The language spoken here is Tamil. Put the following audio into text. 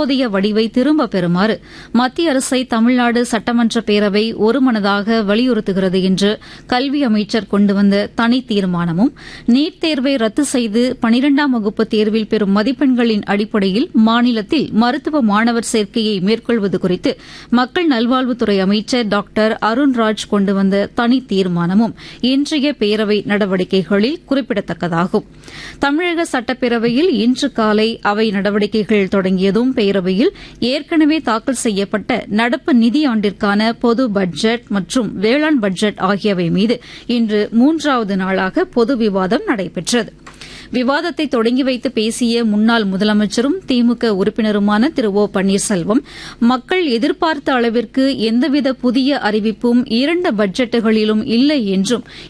தற்போதைய வடிவை திரும்பப் பெறுமாறு மத்திய அரசை தமிழ்நாடு சட்டமன்ற பேரவை ஒருமனதாக வலியுறுத்துகிறது என்று கல்வி அமைச்சர் கொண்டு வந்த தனி தீர்மானமும் நீட் தேர்வை ரத்து செய்து பனிரெண்டாம் வகுப்பு தேர்வில் பெறும் மதிப்பெண்களின் அடிப்படையில் மாநிலத்தில் மருத்துவ மாணவர் சேர்க்கையை மேற்கொள்வது குறித்து மக்கள் நல்வாழ்வுத்துறை அமைச்சர் டாக்டர் அருண்ராஜ் கொண்டு வந்த தனி தீர்மானமும் இன்றைய பேரவை நடவடிக்கைகளில் குறிப்பிடத்தக்கதாகும் தமிழக சட்டப்பேரவையில் இன்று காலை அவை நடவடிக்கைகள் தொடங்கியதும் பேரவையில் ஏற்கனவே தாக்கல் செய்யப்பட்ட நடப்பு நிதியாண்டிற்கான பொது பட்ஜெட் மற்றும் வேளாண் பட்ஜெட் ஆகியவை மீது இன்று மூன்றாவது நாளாக பொது விவாதம் நடைபெற்றது விவாதத்தை தொடங்கி வைத்து பேசிய முன்னாள் முதலமைச்சரும் திமுக உறுப்பினருமான திரு ஓ பன்னீர்செல்வம் மக்கள் எதிர்பார்த்த அளவிற்கு எந்தவித புதிய அறிவிப்பும் இரண்டு பட்ஜெட்டுகளிலும் இல்லை என்றும்